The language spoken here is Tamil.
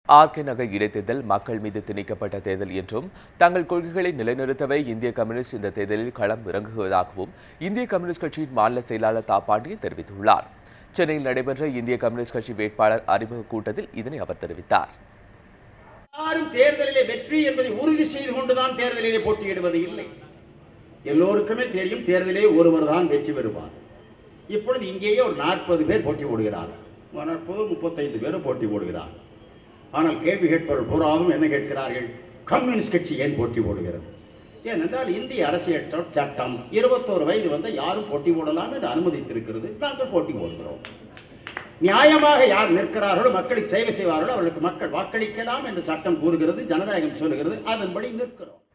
ஆர்கே நகர் இடைத்தேர்தல் மக்கள் மீது திணிக்கப்பட்ட தேர்தல் என்றும் தங்கள் கொள்கைகளை நிலைநிறுத்தவே இந்திய கம்யூனிஸ்ட் இந்த தேர்தலில் களம் இறங்குவதாகவும் இந்திய கம்யூனிஸ்ட் கட்சியின் மாநில செயலாளர் தா பாண்டியன் தெரிவித்துள்ளார் சென்னையில் நடைபெற்ற இந்திய கம்யூனிஸ்ட் கட்சி வேட்பாளர் அறிமுக கூட்டத்தில் இதனை அவர் தெரிவித்தார் யாரும் தேர்தலிலே வெற்றி என்பதை உறுதி செய்து கொண்டுதான் தேர்தலிலே போட்டியிடுவது இல்லை எல்லோருக்குமே தெரியும் தேர்தலிலே ஒருவர் தான் வெற்றி பெறுவார் இப்பொழுது இங்கேயே ஒரு நாற்பது பேர் போட்டி போடுகிறார் நாற்பது முப்பத்தைந்து பேரும் போட்டி போடுகிறார் ஆனால் கேள்வி கேட்பவர்கள் பூராவும் என்ன கேட்கிறார்கள் கம்யூனிஸ்ட் கட்சி ஏன் போட்டி போடுகிறது ஏனென்றால் இந்திய அரசியல் சட்ட- சட்டம் இருபத்தோரு வயது வந்த யாரும் போட்டி போடலாம் என்று அனுமதித்திருக்கிறது நாங்கள் போட்டி போடுகிறோம் நியாயமாக யார் நிற்கிறார்களோ மக்களுக்கு சேவை செய்வார்களோ அவர்களுக்கு மக்கள் வாக்களிக்கலாம் என்று சட்டம் கூறுகிறது ஜனநாயகம் சொல்லுகிறது அதன்படி நிற்கிறோம்